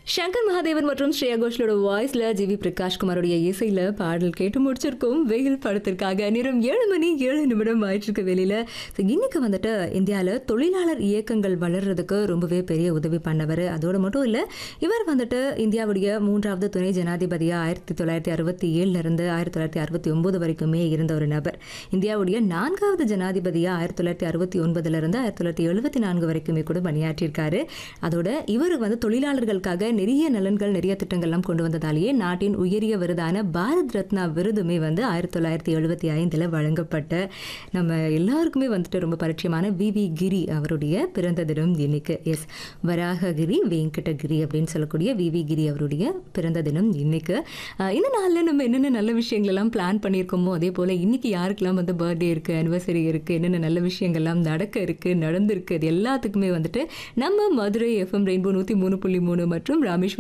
சங்கர் மகாதேவன் மற்றும் ஸ்ரேயா கோஷலோட வாய்ஸ்ல ஜிவி பிரகாஷ் குமாரோடைய இசையில பாடல் கேட்டு முடிச்சிருக்கோம் வெயில் படத்திற்காக நேரம் ஏழு மணி ஏழு நிமிடம் ஆயிட்டு இருக்க வேலையில So, இன்னைக்கு வந்துட்டு இந்தியாவில் தொழிலாளர் இயக்கங்கள் வளர்றதுக்கு ரொம்பவே பெரிய உதவி பண்ணவர் அதோடு மட்டும் இல்லை இவர் வந்துட்டு இந்தியாவுடைய மூன்றாவது துணை ஜனாதிபதியாக ஆயிரத்தி தொள்ளாயிரத்தி அறுபத்தி ஏழுல இருந்து ஆயிரத்தி தொள்ளாயிரத்தி அறுபத்தி ஒன்பது வரைக்குமே இருந்த ஒரு நபர் இந்தியாவுடைய நான்காவது ஜனாதிபதியாக ஆயிரத்தி தொள்ளாயிரத்தி அறுபத்தி ஒன்பதுல இருந்து ஆயிரத்தி தொள்ளாயிரத்தி எழுபத்தி நான்கு வரைக்குமே கூட பணியாற்றியிருக்காரு அதோட இவர் வந்து தொழிலாளர்களுக்காக நிறைய நலன்கள் நிறைய திட்டங்கள்லாம் கொண்டு வந்ததாலேயே நாட்டின் உயரிய விருதான பாரத் ரத்னா விருதுமே வந்து ஆயிரத்தி தொள்ளாயிரத்தி எழுபத்தி ஐந்தில் வழங்கப்பட்ட நம்ம எல்லாருக்குமே வந்துட்டு ரொம்ப பரிச்சயமான வி வி கிரி அவருடைய பிறந்த தினம் இன்னைக்கு எஸ் வராககிரி வெங்கடகிரி அப்படின்னு சொல்லக்கூடிய வி வி கிரி அவருடைய பிறந்த தினம் இன்னைக்கு அஹ் இந்த நாளில் நம்ம என்னென்ன நல்ல விஷயங்கள் எல்லாம் பிளான் பண்ணியிருக்கோமோ அதே போல் இன்னைக்கு யாருக்கெல்லாம் வந்து பர்த்டே இருக்குது அனிவர்சரி இருக்குது என்னென்ன நல்ல விஷயங்கள்லாம் நடக்க இருக்குது நடந்திருக்கு இது எல்லாத்துக்குமே வந்துட்டு நம்ம மதுரை எஃப்எம் ரெயின்போ நூற்றி மூணு புள்ளி மூணு மற்றும் ராமேஸ்வரம்